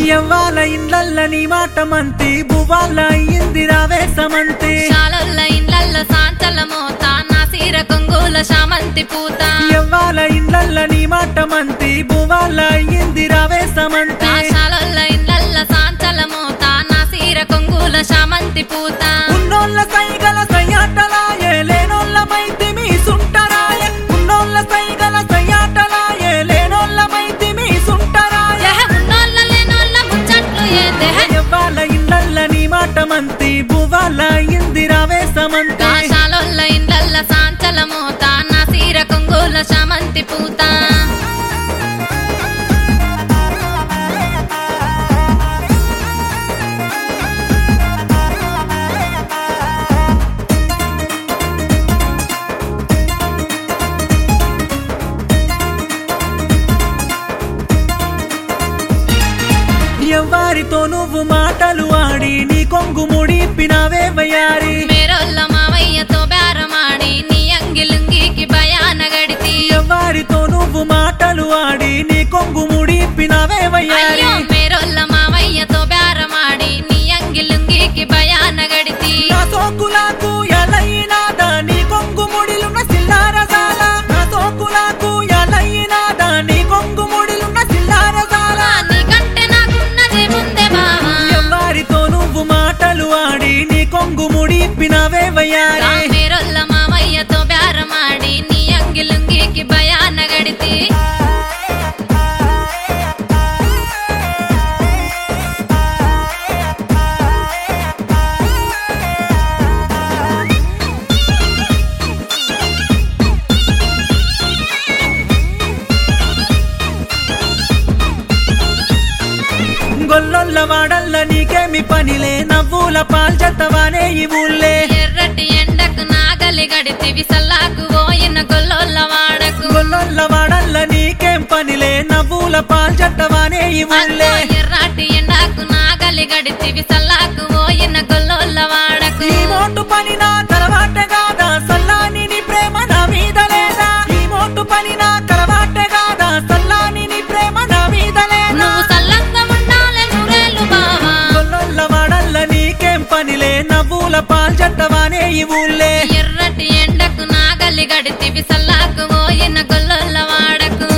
ఎవ్వాల ఇండ్లల్ల నీ మాట మంతి బువ్వాల అయ్యింది రావే సమంతి శాలల్ల ఇండ్లల్ల సాంచల మోత నా సీర కొంగుల శామంతి పూత ఎవ్వాల ఇండ్లల్ల నీ మాట మంతి బువ్వాల అయ్యింది రావే సమంతి నా శాలల్ల ఇండ్లల్ల సాంచల మోత నా సీర కొంగుల శామంతి పూత ఉన్నోళ్ళ సైగల సయ్యాటలాయే లేనోళ్ళ మైతి మీ సుంటరాయే ఉన్నోళ్ళ సైగల సయ్యాటలాయే లేనోళ్ళ మైతి మీ సుంటరాయే ఎహ ఉన్నోళ్ళ లేనోళ్ళ ముచ్చట్లు ఏందే ఎవ్వాల ఇండ్లల్ల నీ మాట మంతి బువ్వాల అయ్యింది రావే సమంతి కాశాలొల్ల ఇండ్లల్ల సాంచల మోత నా సీర కొంగుల శామంతి పూత ఎవ్వారితో నువ్వు మాటలు ఆడి నీ కొంగు ముడిపినావే వయ్యారి మేరోళ్ళ మావయ్యతో బేరమాడి నీ అంగిలుంగికి భయాన గడితి ఎవ్వారితో నువ్వు మాటలు ఆడి నీ కొంగు ముడిపినావే వయ్యారి అయ్యో మేరోళ్ళ మావయ్యతో బేరమాడి నీ అంగిలుంగికి భయాన గడితి నా సోకులకు ఎలయినాదా నీ కొంగు ముడిలున్న సిల్లారజాల నా సోకులకు ఎలయినాదా నీ కొంగు ముడిలున్న సిల్లారజాల నీకంటే నాకున్నది ముందే బావా ఎవ్వారితో నువ్వు మాటలు ఆడి నీ కొంగు ముడిపినావే వయ్యారి మేరోళ్ళ మావయ్యతో బేరమాడి నీ అంగిలుంగికి భయాన గడితి గొల్లొల్ల వాడల్ల నీకేమి పనిలే నవ్వుల పాల్చత్తవానే ఈ ఊళ్ళే ఎర్రటి ఎండకు నాగలి గడితివి సల్లాకు పోయిన గొల్లోళ్ళ వాడకు గొల్లొల్ల వాడల్ల నీకేం పనిలే నవ్వుల పాల్చత్తవానే ఈ ఊళ్ళే అన్నో ఎర్రటి ఎండకు నాగలి గడితివి సల్లాకు పోయిన గొల్లోళ్ళ వాడకు ఈ మోటు పని నా తలవాట కాదా సల్లాని నీ ప్రేమ నా మీద లేదా ఈ మోటు పని నా తలవాట కాదా సల్లాని నీ ప్రేమ నా మీద లేదా నువ్వు సల్లంగా ఉండాలి నూరేళ్ళు బావా గొల్లొల్ల వాడల్ల నీకేం పనిలే నవ్వుల పాల్చత్తవానే ఈ ఊళ్ళే ఎర్రటి ఎండకు నాగలి గడితివి సల్లాకు పోయిన గొల్లోళ్ళ వాడకు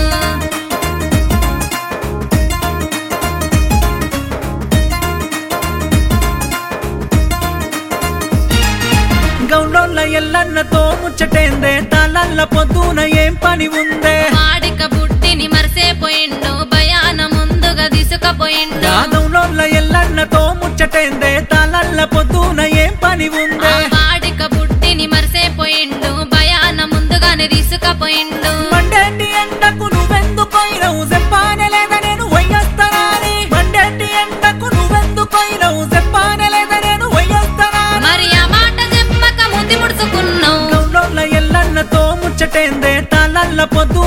గౌండోళ్ళ ఎల్లన్నతో ముచ్చటేందే తాళల్ల పొద్దున ఏం పని ఉందే వాడిక బుట్టిని మరిసేపోయిండు భయాన ముందుగా తీసుకపోయిండు గౌండోళ్ళ ఎల్లన్నతో ముచ్చటేందే తాళల్ల పొద్దున ఏం పని ఆ ఉందే వాడిక బుట్టిని మరిసేపోయిండు భయాన ముందుగానే తీసుకపోయిండు మండేటి ఎండకు నువ్వెందుకోయినవు చెప్పానే లేదా నేను వయ్యొస్తానని మండేటి ఎండకు నువ్వెందుకోయినవు చెప్పానే లేదా నేను వయ్యొస్తానని మరి ఆ మాట చెప్పక ముద్ది ముడుచుకున్నావు గౌండోళ్ళ ఎల్లన్నతో ముచ్చటేందే తాళల్ల పొద్దు